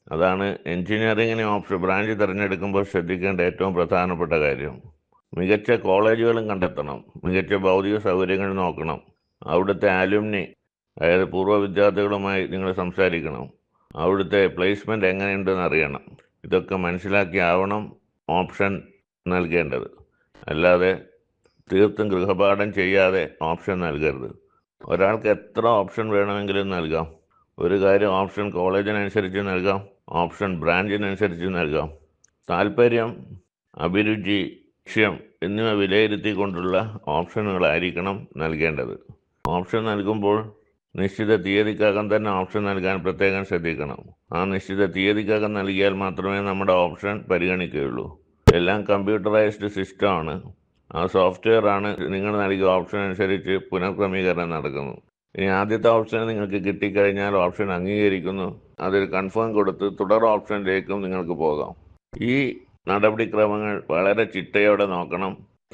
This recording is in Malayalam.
അതാണ് എഞ്ചിനീയറിംഗിന് ഓപ്ഷൻ ബ്രാഞ്ച് തിരഞ്ഞെടുക്കുമ്പോൾ ശ്രദ്ധിക്കേണ്ട ഏറ്റവും പ്രധാനപ്പെട്ട കാര്യം മികച്ച കോളേജുകളും കണ്ടെത്തണം മികച്ച ഭൗതിക സൗകര്യങ്ങൾ നോക്കണം അവിടുത്തെ ആലുമിനി അതായത് പൂർവ്വ വിദ്യാർത്ഥികളുമായി നിങ്ങൾ സംസാരിക്കണം അവിടുത്തെ പ്ലേസ്മെൻറ്റ് എങ്ങനെയുണ്ടെന്ന് അറിയണം ഇതൊക്കെ മനസ്സിലാക്കിയാവണം ഓപ്ഷൻ നൽകേണ്ടത് അല്ലാതെ തീർത്തും ഗൃഹപാഠം ചെയ്യാതെ ഓപ്ഷൻ നൽകരുത് ഒരാൾക്ക് എത്ര ഓപ്ഷൻ വേണമെങ്കിലും നൽകാം ഒരു കാര്യം ഓപ്ഷൻ കോളേജിനനുസരിച്ച് നൽകാം ഓപ്ഷൻ ബ്രാഞ്ചിനനുസരിച്ച് നൽകാം താല്പര്യം അഭിരുചി ലക്ഷ്യം എന്നിവ വിലയിരുത്തിക്കൊണ്ടുള്ള ഓപ്ഷനുകളായിരിക്കണം നൽകേണ്ടത് ഓപ്ഷൻ നൽകുമ്പോൾ നിശ്ചിത തീയതിക്കകം തന്നെ ഓപ്ഷൻ നൽകാൻ പ്രത്യേകം ശ്രദ്ധിക്കണം ആ നിശ്ചിത തീയതിക്കകം നൽകിയാൽ മാത്രമേ നമ്മുടെ ഓപ്ഷൻ പരിഗണിക്കുകയുള്ളൂ എല്ലാം കമ്പ്യൂട്ടറൈസ്ഡ് സിസ്റ്റമാണ് ആ സോഫ്റ്റ്വെയർ ആണ് നിങ്ങൾ നൽകിയ ഓപ്ഷൻ അനുസരിച്ച് പുനഃക്രമീകരണം നടക്കുന്നു ഇനി ആദ്യത്തെ ഓപ്ഷൻ നിങ്ങൾക്ക് കിട്ടിക്കഴിഞ്ഞാൽ ഓപ്ഷൻ അംഗീകരിക്കുന്നു അതിൽ കൺഫേം കൊടുത്ത് തുടർ ഓപ്ഷനിലേക്കും നിങ്ങൾക്ക് പോകാം ഈ നടപടിക്രമങ്ങൾ വളരെ ചിട്ടയോടെ നോക്കണം